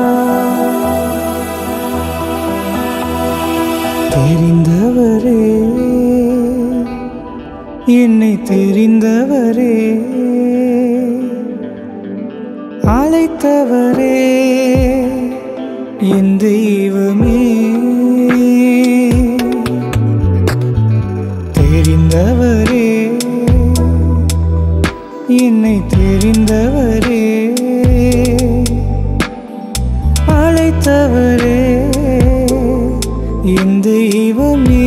தெரிந்தவரே என்னை தெரிந்தவரே அழைத்தவரே என் தெய்வமே தெரிந்தவரே என்னை தெரிந்தவரே அழைத்தவரே என் தெய்வமே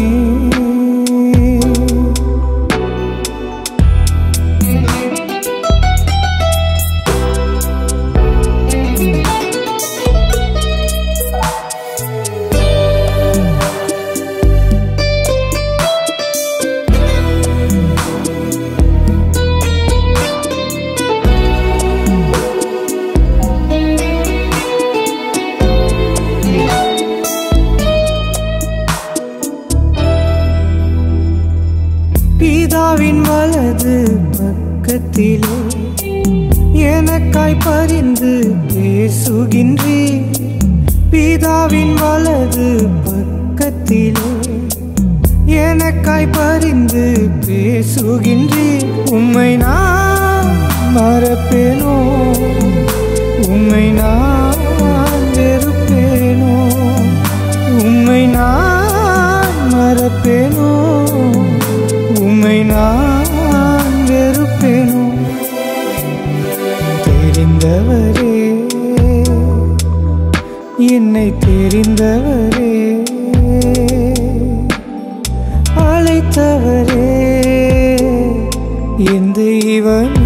பிதாவின் வலது பக்கத்திலே எனக்காய் பரிந்து பேசுகின்றே பிதாவின் வலது பக்கத்திலே எனக்காய் பரிந்து பேசுகின்றே உம்மை நான் மறப்பேனோ உம்மை நான் வெறுப்பேனோ உம்மை நான் மறப்பேனோ உம்மை நான் வெறுப்பேனோ தெரிந்தவரே என்னை தெரிந்தவரே அழைத்தவரே என் தெய்வமே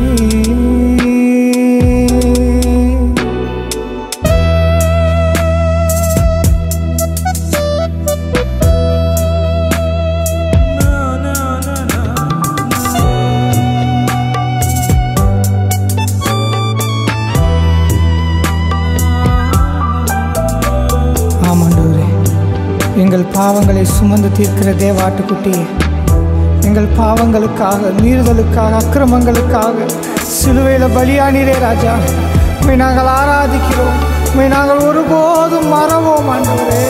ஆமாண்டவரே எங்கள் பாவங்களை சுமந்து தீர்க்கிற தேவாட்டுக்குட்டியே எங்கள் பாவங்களுக்காக மீறுதலுக்காக அக்கிரமங்களுக்காக சிலுவையில் பலியானீரே ராஜா உம்மை நாங்கள் ஆராதிக்கிறோம் உம்மை நாங்கள் ஒருபோதும் மறவோம் ஆண்டவரே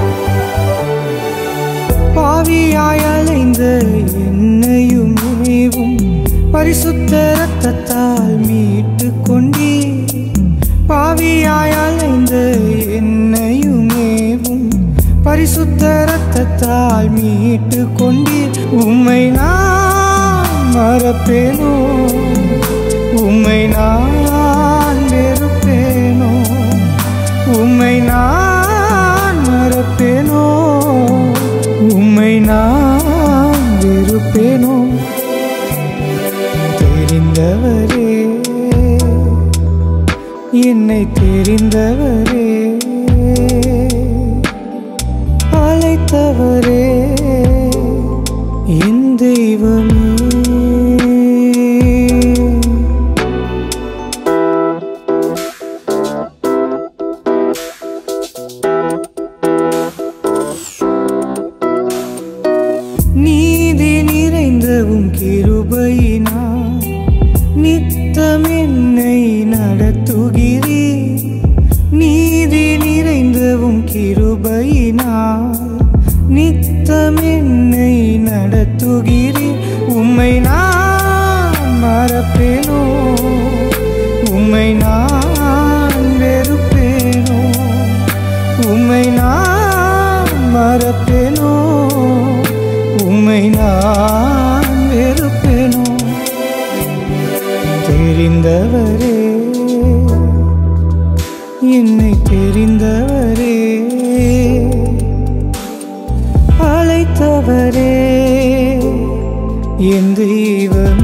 பாவியாய் அலைந்த என்னையும் நீவும் பரிசுத்த ரத்தத்தால் மீட்டு கொண்டீ பாவியாய் அலைந்த என்னையுமேவும் பரிசுத்த ரத்தத்தால் மீட்டு கொண்டீர் உம்மை நான் மறப்பேனோ உம்மை நான் வெறுப்பேனோ உம்மை நான் மறப்பேனோ உம்மை நான் வெறுப்பேனோ தெரிந்தவரே என்னை தெரிந்தவரே அழைத்தவரே என் தெய்வமே நீதி நிறைந்தவும் கிருபையினால் நித்தம் என்னை நடத்துகிறீ நீதி நிறைந்தவும் கிருபையினால் நித்தம் என்னை நடத்துகிறீ உம்மை நான் மறப்பேனோ உம்மை நான் வெறுப்பேனோ உம்மை நான் மறப்பேனோ உம்மை நான் வெறுப்பேனோ தெரிந்தவரே என்னை தெரிந்தவரே அழைத்தவரே என் தெய்வமே